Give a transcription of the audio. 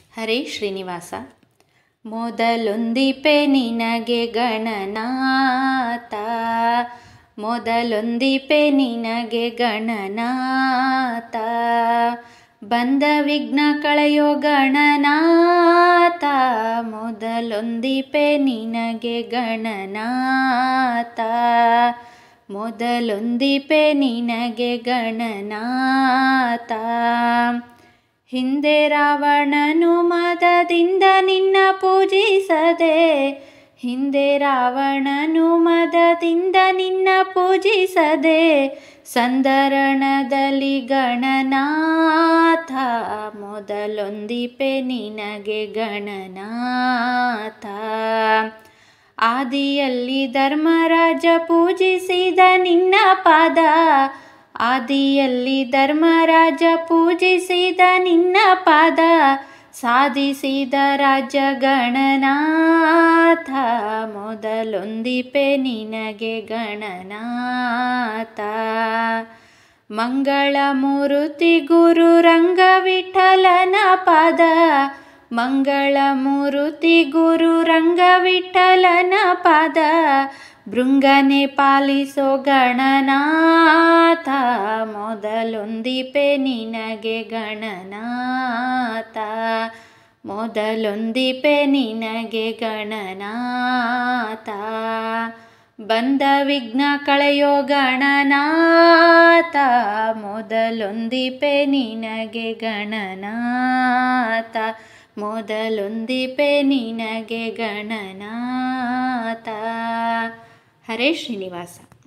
ಹರೇ ಶ್ರೀನಿವಾಸ ಮೊದಲೊಂದಿಪೆ ನಿನಗೆ ಗಣನಾಥ ಮೊದಲೊಂದಿಪೆ ನಿನಗೆ ಗಣನಾಥ ಬಂದ ವಿಘ್ನ ಕಳೆಯೋ ಗಣನಾಥ ಮೊದಲೊಂದಿಪೆ ನಿನಗೆ ಗಣನಾಥ ಮೊದಲೊಂದಿಪೆ ನಿನಗೆ ಗಣನಾಥ ಹಿಂದೆ ರಾವಣನು ಮದದಿಂದ ನಿನ್ನ ಪೂಜಿಸದೆ ಹಿಂದೆ ರಾವಣನು ಮದದಿಂದ ನಿನ್ನ ಪೂಜಿಸದೆ ಸಂದರಣದಲ್ಲಿ ಗಣನಾಥ ಮೊದಲೊಂದಿಪೆ ನಿನಗೆ ಗಣನಾಥ ಆದಿಯಲ್ಲಿ ಧರ್ಮರಾಜ ಪೂಜಿಸಿದ ನಿನ್ನ ಪಾದ ಆದಿಯಲ್ಲಿ ಧರ್ಮರಾಜ ಪೂಜಿಸಿದ ನಿನ್ನ ಪಾದ ಸಾಧಿಸಿದ ರಾಜ ಗಣನಾಥ ಮೊದಲೊಂದಿಪೆ ನಿನಗೆ ಗಣನಾಥ ಮಂಗಳ ಮೂರುತಿ ಗುರು ರಂಗ ವಿಠಲನ ಪಾದ ಮಂಗಳ ಮೂರುತಿ ಗುರು ರಂಗ ವಿಠಲನ ಪಾದ ಭೃಂಗನೆ ಪಾಲಿಸೋ ಗಣನಾಥ ಮೊದಲೊಂದಿಪೆ ನಿನಗೆ ಗಣನಾಥ ಮೊದಲೊಂದಿಪೆ ನಿನಗೆ ಗಣನಾಥ ಬಂದ ವಿಘ್ನ ಕಳೆಯೋ ಗಣನಾಥ ಮೊದಲೊಂದಿಪೆ ನಿನಗೆ ಗಣನಾಥ ಮೊದಲೊಂದಿಪೆ ನಿನಗೆ ಗಣನಾಥ ಹರೇ ಶ್ರೀನಿವಾಸ